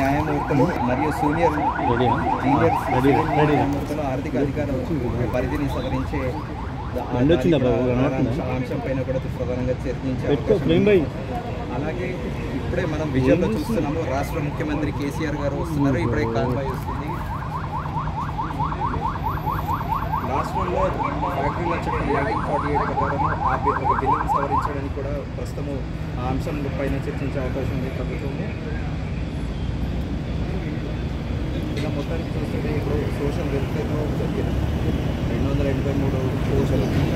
న్యాయమూర్తులు మరియు senior senior civil న్యాయమూర్తులు ఆర్థిక అధికార పరిధిని సవరించే మండొచ్చిందా బాబు? కనబడుతుందా? ఆ అంశం పైన కూడా ప్రధానంగా చర్చించే పెట్టుకో అవకాశం ఫ్రేమ్ బై అలాగే ఇప్పుడే మనం విజయంలో చూస్తున్నాము రాష్ట్ర ముఖ్యమంత్రి కేసీఆర్ గారు వస్తున్నారు ఇప్పుడే కాన్వాయ్ వస్తుంది రాష్ట్రంలో ఫ్యాక్టరీల చట్టం నైన్టీన్ ఫార్టీ ఎయిట్ ప్రకారం ఆ బి- ఒక బిల్లును సవరించడానికి కూడా ప్రస్తుతం ఆ అంశం పైన చర్చించే అవకాశం ఉంది ప్రభుత్వము ఇలా మొత్తానికి చూస్తుంటే ఇప్పుడు సోషల్ వెల్ఫేర్లో జరిగిన రెండు వందల ఎనభై మూడు సోషల్